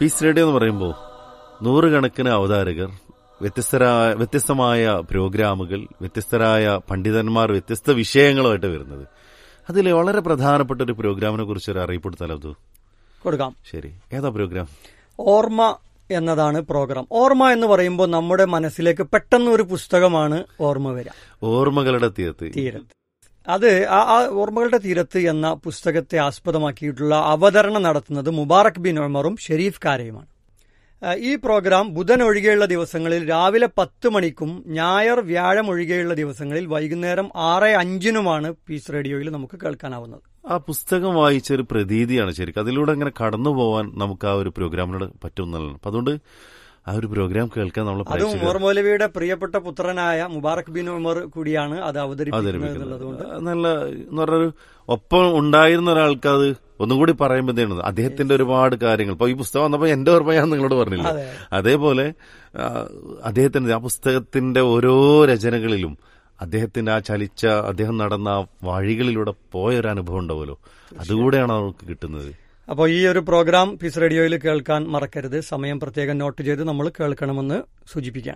Piece radio എന്ന് പറയുമ്പോൾ നൂറുകണക്കിന് അവതാരകർ വ്യത്യസ്തരായ വ്യത്യസ്തമായ പ്രോഗ്രാമുകൾ വ്യത്യസ്തരായ പണ്ഡിതന്മാർ വ്യത്യസ്ത വിഷയങ്ങളുമായിട്ട് വരുന്നത് അതിൽ വളരെ പ്രധാനപ്പെട്ട ഒരു പ്രോഗ്രാമിനെ കുറിച്ച് ഒരു അറിയിപ്പെടുത്താലോ അത് കൊടുക്കാം ശരി ഏതാ പ്രോഗ്രാം ഓർമ്മ എന്നതാണ് പ്രോഗ്രാം ഓർമ്മ എന്ന് പറയുമ്പോൾ നമ്മുടെ മനസ്സിലേക്ക് പെട്ടെന്ന് ഒരു പുസ്തകമാണ് ഓർമ്മ വരിക ഓർമ്മകളുടെ തീരത്ത് തീരത്ത് അത് ആ ആ ഓർമ്മകളുടെ തീരത്ത് എന്ന പുസ്തകത്തെ ആസ്പദമാക്കിയിട്ടുള്ള അവതരണം നടത്തുന്നത് മുബാറക് ബിൻ ഉമറും ഷെരീഫ് കാരയുമാണ് ആ, ഈ പ്രോഗ്രാം ബുധൻ ഒഴികെയുള്ള ദിവസങ്ങളിൽ രാവിലെ പത്ത് മണിക്കും ഞായർ വ്യാഴം ഒഴികെയുള്ള ദിവസങ്ങളിൽ വൈകുന്നേരം ആറ് അഞ്ചിനുമാണ് പീസ് റേഡിയോയിൽ നമുക്ക് കേൾക്കാനാവുന്നത് ആ പുസ്തകം വായിച്ച ഒരു പ്രതീതിയാണ് ശരിക്കും അതിലൂടെ അങ്ങനെ കടന്നു പോവാൻ നമുക്ക് ആ ഒരു പ്രോഗ്രാമിനോട് പറ്റും എന്നുള്ളതാണ് അപ്പൊ അതുകൊണ്ട് ആ ഒരു പ്രോഗ്രാം കേൾക്കാൻ നമ്മൾ അതും ഉമർ മൗലവിയുടെ പ്രിയപ്പെട്ട പുത്രനായ മുബാറക് ബിൻ ഉമർ കൂടിയാണ് അത് അവതരിപ്പിക്കുന്നത് എന്നുള്ളതുകൊണ്ട് നല്ല എന്ന് പറഞ്ഞൊരു ഒപ്പം ഉണ്ടായിരുന്ന ഒരാൾക്ക് അത് ഒന്നും കൂടി പറയുമ്പോഴത്തേണ് അദ്ദേഹത്തിന്റെ ഒരുപാട് കാര്യങ്ങൾ ഇപ്പൊ ഈ പുസ്തകം വന്നപ്പോ എന്റെ ഓർമ്മ ഞാൻ നിങ്ങളോട് പറഞ്ഞില്ല അതെ. അതേപോലെ ആ, അദ്ദേഹത്തിന്റെ ആ പുസ്തകത്തിന്റെ ഓരോ രചനകളിലും അദ്ദേഹത്തിന്റെ ആ ചലിച്ച അദ്ദേഹം നടന്ന ആ വഴികളിലൂടെ പോയ ഒരു അനുഭവം ഉണ്ടാവുമല്ലോ അതുകൂടെയാണ് നമുക്ക് കിട്ടുന്നത് അപ്പോൾ ഈ ഒരു പ്രോഗ്രാം പീസ് റേഡിയോയിൽ കേൾക്കാൻ മറക്കരുത് സമയം പ്രത്യേകം നോട്ട് ചെയ്ത് നമ്മൾ കേൾക്കണമെന്ന് സൂചിപ്പിക്കാൻ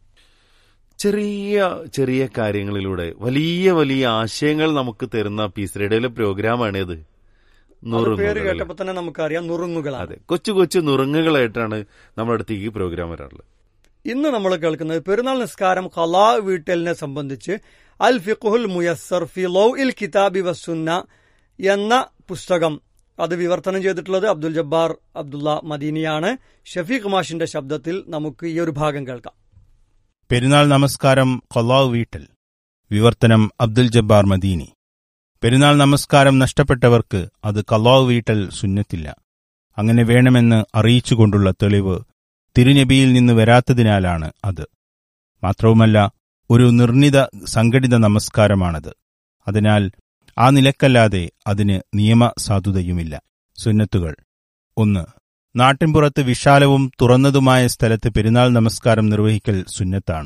ചെറിയ ചെറിയ കാര്യങ്ങളിലൂടെ വലിയ വലിയ ആശയങ്ങൾ നമുക്ക് തരുന്ന പീസ് റേഡിയോയിലെ പ്രോഗ്രാമാണേത് അത് പേര് നുറുങ്ങുകൾ കേട്ടപ്പോൾ തന്നെ നമുക്കറിയാം നുറുങ്ങുകളാണ് അതെ കൊച്ചു കൊച്ചു നുറുങ്ങുകളായിട്ടാണ് നമ്മുടെ അടുത്തേക്ക് ഈ പ്രോഗ്രാം വരാറുള്ളത് ഇന്ന് നമ്മൾ കേൾക്കുന്നത് പെരുന്നാൾ നിസ്കാരം ഖലാ വീട്ടലിനെ സംബന്ധിച്ച് അൽ ഫിഖുൽ മുയസ്സർ ഫി ലൗ ഇൽ കിതാബി വസുന്ന എന്ന പുസ്തകം അത് വിവർത്തനം ചെയ്തിട്ടുള്ളത് അബ്ദുൽ ജബ്ബാർ അബ്ദുള്ള മദീനിയാണ് ഷഫീഖ് മാഷിന്റെ ശബ്ദത്തിൽ നമുക്ക് ഈ ഒരു ഭാഗം കേൾക്കാം പെരുന്നാൾ നമസ്കാരം കൊള്ളാവ് വീട്ടിൽ വിവർത്തനം അബ്ദുൽ ജബ്ബാർ മദീനി പെരുന്നാൾ നമസ്കാരം നഷ്ടപ്പെട്ടവർക്ക് അത് കള്ളാവ് വീട്ടൽ സുന്നത്തില്ല അങ്ങനെ വേണമെന്ന് അറിയിച്ചുകൊണ്ടുള്ള തെളിവ് തിരുനബിയിൽ നിന്ന് വരാത്തതിനാലാണ് അത് മാത്രവുമല്ല ഒരു നിർണിത സംഘടിത നമസ്കാരമാണത് അതിനാൽ ആ നിലക്കല്ലാതെ അതിന് നിയമസാധുതയുമില്ല സുന്നത്തുകൾ ഒന്ന് നാട്ടിൻപുറത്ത് വിശാലവും തുറന്നതുമായ സ്ഥലത്ത് പെരുന്നാൾ നമസ്കാരം നിർവഹിക്കൽ സുന്നത്താണ്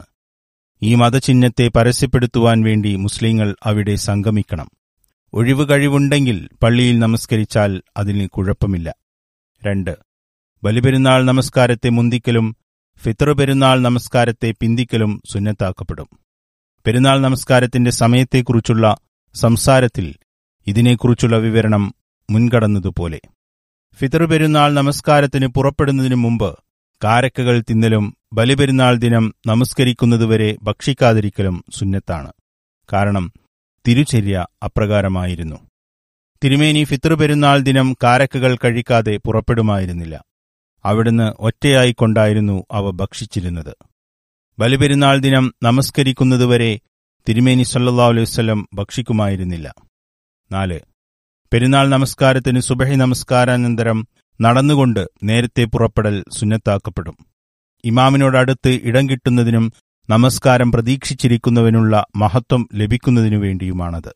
ഈ മതചിഹ്നത്തെ പരസ്യപ്പെടുത്തുവാൻ വേണ്ടി മുസ്ലിങ്ങൾ അവിടെ സംഗമിക്കണം ഒഴിവ് കഴിവുണ്ടെങ്കിൽ പള്ളിയിൽ നമസ്കരിച്ചാൽ അതിന് കുഴപ്പമില്ല രണ്ട് ബലിപെരുന്നാൾ നമസ്കാരത്തെ മുന്തിക്കലും ഫിത്തർ പെരുന്നാൾ നമസ്കാരത്തെ പിന്തിക്കലും സുന്നത്താക്കപ്പെടും പെരുന്നാൾ നമസ്കാരത്തിന്റെ സമയത്തെക്കുറിച്ചുള്ള സംസാരത്തിൽ ഇതിനെക്കുറിച്ചുള്ള വിവരണം മുൻകടന്നതുപോലെ ഫിത്തർ പെരുന്നാൾ നമസ്കാരത്തിന് പുറപ്പെടുന്നതിനു മുമ്പ് കാരക്കകൾ തിന്നലും ബലിപെരുന്നാൾ ദിനം നമസ്കരിക്കുന്നതുവരെ ഭക്ഷിക്കാതിരിക്കലും സുന്നത്താണ് കാരണം തിരുചര്യ അപ്രകാരമായിരുന്നു തിരുമേനി ഫിത്തർ പെരുന്നാൾ ദിനം കാരക്കകൾ കഴിക്കാതെ പുറപ്പെടുമായിരുന്നില്ല അവിടുന്ന് ഒറ്റയായിക്കൊണ്ടായിരുന്നു അവ ഭക്ഷിച്ചിരുന്നത് ബലിപെരുന്നാൾ ദിനം നമസ്കരിക്കുന്നതുവരെ തിരുമേനി സല്ലല്ലാഹു അലൈഹി വസല്ലം ഭക്ഷിക്കുമായിരുന്നില്ല നാല് പെരുന്നാൾ നമസ്കാരത്തിന് സുബഹി നമസ്കാരാനന്തരം നടന്നുകൊണ്ട് നേരത്തെ പുറപ്പെടൽ സുന്നത്താക്കപ്പെടും ഇമാമിനോടടുത്ത് ഇടം കിട്ടുന്നതിനും നമസ്കാരം പ്രതീക്ഷിച്ചിരിക്കുന്നവനുള്ള മഹത്വം ലഭിക്കുന്നതിനു വേണ്ടിയുമാണത്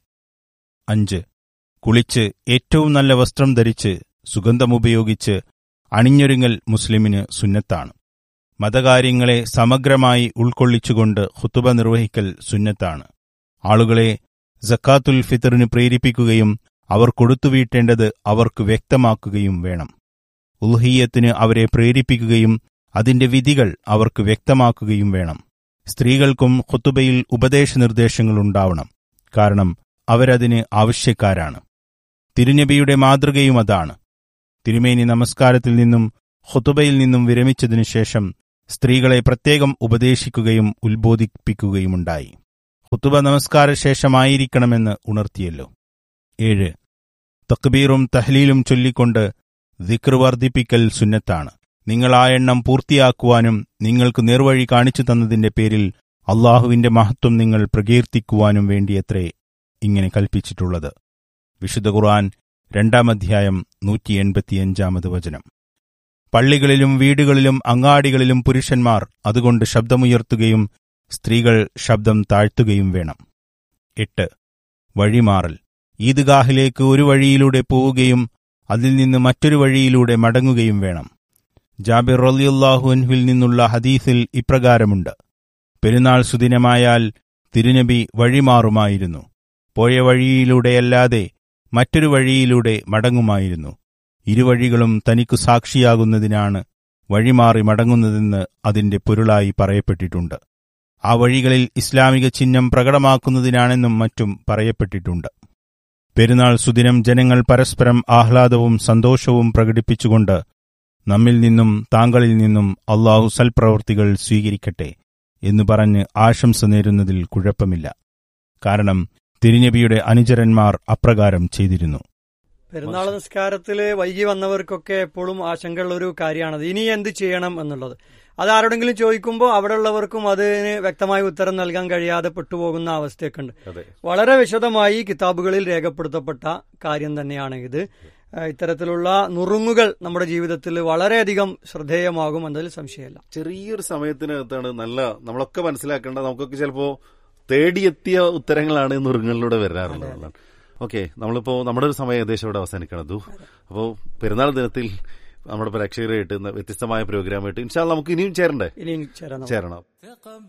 അഞ്ച് കുളിച്ച് ഏറ്റവും നല്ല വസ്ത്രം ധരിച്ച് സുഗന്ധമുപയോഗിച്ച് അണിഞ്ഞൊരുങ്ങൽ മുസ്ലിമിന് സുന്നത്താണ് മതകാര്യങ്ങളെ സമഗ്രമായി ഉൾക്കൊള്ളിച്ചുകൊണ്ട് ഹുത്തുബ നിർവഹിക്കൽ സുന്നത്താണ് ആളുകളെ ജക്കാത്തുൽ ഫിത്തറിന് പ്രേരിപ്പിക്കുകയും അവർ കൊടുത്തുവീട്ടേണ്ടത് അവർക്ക് വ്യക്തമാക്കുകയും വേണം ഉൽഹീയത്തിന് അവരെ പ്രേരിപ്പിക്കുകയും അതിന്റെ വിധികൾ അവർക്ക് വ്യക്തമാക്കുകയും വേണം സ്ത്രീകൾക്കും ഖുത്തുബയിൽ ഉപദേശനിർദ്ദേശങ്ങളുണ്ടാവണം കാരണം അവരതിന് ആവശ്യക്കാരാണ് തിരുനബിയുടെ മാതൃകയും അതാണ് തിരുമേനി നമസ്കാരത്തിൽ നിന്നും ഖുത്തുബയിൽ നിന്നും വിരമിച്ചതിനു ശേഷം സ്ത്രീകളെ പ്രത്യേകം ഉപദേശിക്കുകയും ഉത്ബോധിപ്പിക്കുകയുമുണ്ടായി ഖുത്തുബ നമസ്കാര ശേഷമായിരിക്കണമെന്ന് ഉണർത്തിയല്ലോ ഏഴ് തക്ബീറും തഹ്ലീലും ചൊല്ലിക്കൊണ്ട് ദിക്ർ വർദ്ധിപ്പിക്കൽ സുന്നത്താണ് നിങ്ങൾ ആ എണ്ണം പൂർത്തിയാക്കുവാനും നിങ്ങൾക്ക് നേർവഴി കാണിച്ചു തന്നതിന്റെ പേരിൽ അള്ളാഹുവിന്റെ മഹത്വം നിങ്ങൾ പ്രകീർത്തിക്കുവാനും വേണ്ടിയത്രേ ഇങ്ങനെ കൽപ്പിച്ചിട്ടുള്ളത് വിശുദ്ധ ഖുർആൻ രണ്ടാം അധ്യായം നൂറ്റി എൺപത്തിയഞ്ചാമത് വചനം പള്ളികളിലും വീടുകളിലും അങ്ങാടികളിലും പുരുഷന്മാർ അതുകൊണ്ട് ശബ്ദമുയർത്തുകയും സ്ത്രീകൾ ശബ്ദം താഴ്ത്തുകയും വേണം എട്ട് വഴിമാറൽ ഈദ്ഗാഹിലേക്ക് ഒരു വഴിയിലൂടെ പോവുകയും അതിൽ നിന്ന് മറ്റൊരു വഴിയിലൂടെ മടങ്ങുകയും വേണം ജാബിർ റലിയുല്ലാഹുൻഹുവിൽ നിന്നുള്ള ഹദീസിൽ ഇപ്രകാരമുണ്ട് പെരുന്നാൾ സുദിനമായാൽ തിരുനബി വഴിമാറുമായിരുന്നു പോയ വഴിയിലൂടെയല്ലാതെ മറ്റൊരു വഴിയിലൂടെ മടങ്ങുമായിരുന്നു ഇരുവഴികളും തനിക്കു സാക്ഷിയാകുന്നതിനാണ് വഴിമാറി മടങ്ങുന്നതെന്ന് അതിന്റെ പൊരുളായി പറയപ്പെട്ടിട്ടുണ്ട് ആ വഴികളിൽ ഇസ്ലാമിക ചിഹ്നം പ്രകടമാക്കുന്നതിനാണെന്നും മറ്റും പറയപ്പെട്ടിട്ടുണ്ട് പെരുന്നാൾ സുദിനം ജനങ്ങൾ പരസ്പരം ആഹ്ലാദവും സന്തോഷവും പ്രകടിപ്പിച്ചുകൊണ്ട് നമ്മിൽ നിന്നും താങ്കളിൽ നിന്നും അള്ളാഹു സൽപ്രവർത്തികൾ സ്വീകരിക്കട്ടെ എന്ന് പറഞ്ഞ് ആശംസ നേരുന്നതിൽ കുഴപ്പമില്ല കാരണം തിരുനബിയുടെ അനുചരന്മാർ അപ്രകാരം ചെയ്തിരുന്നു പെരുന്നാൾ നിസ്കാരത്തില് വൈകി വന്നവർക്കൊക്കെ എപ്പോഴും ആശങ്കയുള്ള ഒരു കാര്യമാണത് ഇനി എന്ത് ചെയ്യണം എന്നുള്ളത് അത് ആരോടെങ്കിലും ചോദിക്കുമ്പോൾ അവിടെ ഉള്ളവർക്കും അതിന് വ്യക്തമായ ഉത്തരം നൽകാൻ കഴിയാതെ പെട്ടുപോകുന്ന അവസ്ഥയൊക്കെ ഉണ്ട് അതെ വളരെ വിശദമായി കിതാബുകളിൽ രേഖപ്പെടുത്തപ്പെട്ട കാര്യം തന്നെയാണ് ഇത് ഏഹ് ഇത്തരത്തിലുള്ള നുറുങ്ങുകൾ നമ്മുടെ ജീവിതത്തിൽ വളരെയധികം ശ്രദ്ധേയമാകും എന്നതിൽ സംശയമില്ല ചെറിയൊരു സമയത്തിനകത്താണ് നല്ല നമ്മളൊക്കെ മനസ്സിലാക്കേണ്ട നമുക്കൊക്കെ ചിലപ്പോ തേടിയെത്തിയ ഉത്തരങ്ങളാണ് ഈ നുറുങ്ങളിലൂടെ വരാറുള്ളത് ഓക്കെ നമ്മളിപ്പോ നമ്മുടെ ഒരു സമയം ഏകദേശം ഇവിടെ അവസാനിക്കണതു അപ്പോൾ പെരുന്നാൾ ദിനത്തിൽ നമ്മുടെ പ്രേക്ഷകരായിട്ട് ഇന്ന് വ്യത്യസ്തമായ പ്രോഗ്രാമായിട്ട് ഇൻഷാല് നമുക്ക് ഇനിയും ചേരണ്ടേ ഇനി ചേരാൻ ചേരണം